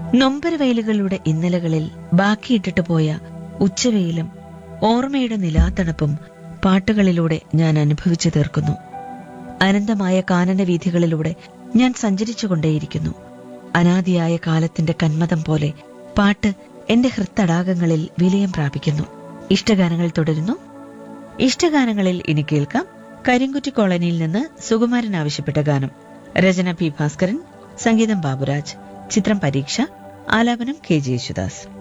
നൊമ്പരവയലുകളുടെ ഇന്നലകളിൽ ബാക്കിയിട്ടിട്ട് പോയ ഉച്ചവെയിലും ഓർമ്മയുടെ നിലാത്തണുപ്പും പാട്ടുകളിലൂടെ ഞാൻ അനുഭവിച്ചു തീർക്കുന്നു അനന്തമായ കാനന വീഥികളിലൂടെ ഞാൻ സഞ്ചരിച്ചുകൊണ്ടേയിരിക്കുന്നു അനാദിയായ കാലത്തിന്റെ കന്മതം പോലെ പാട്ട് എന്റെ ഹൃത്തടാകങ്ങളിൽ വിലയം പ്രാപിക്കുന്നു ഇഷ്ടഗാനങ്ങൾ തുടരുന്നു ഇഷ്ടഗാനങ്ങളിൽ ഇനി കേൾക്കാം കരിങ്കുറ്റി കോളനിയിൽ നിന്ന് സുകുമാരൻ ആവശ്യപ്പെട്ട ഗാനം രചന പി ഭാസ്കരൻ സംഗീതം ബാബുരാജ് ചിത്രം പരീക്ഷ ആലാപനം കെ ജെ യേശുദാസ്